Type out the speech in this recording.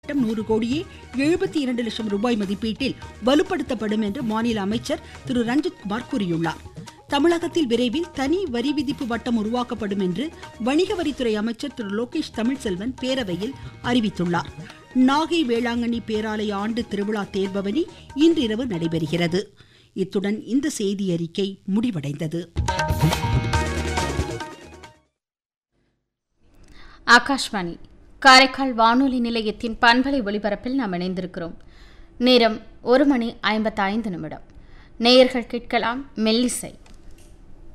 திட்டம் நூறு கோடியே எழுபத்தி இரண்டு லட்சம் ரூபாய் மதிப்பீட்டில் வலுப்படுத்தப்படும் என்று மாநில அமைச்சர் திரு ரஞ்சித்குமார் கூறியுள்ளார் தமிழகத்தில் விரைவில் தனி வரி விதிப்பு வட்டம் உருவாக்கப்படும் என்று வணிக வரித்துறை அமைச்சர் திரு லோகேஷ் தமிழ்செல்வன் பேரவையில் அறிவித்துள்ளார் நாகை வேளாங்கண்ணி பேராலய ஆண்டு திருவிழா தேர்பவனி இன்றிரவு நடைபெறுகிறது இத்துடன் இந்த செய்தி அறிக்கை முடிவடைந்தது ஆகாஷ்வாணி காரைக்கால் வானொலி நிலையத்தின் பண்பலை ஒலிபரப்பில் நாம் இணைந்திருக்கிறோம் நேரம் ஒரு மணி ஐம்பத்தைந்து நிமிடம் நேயர்கள் கேட்கலாம் மெல்லிசை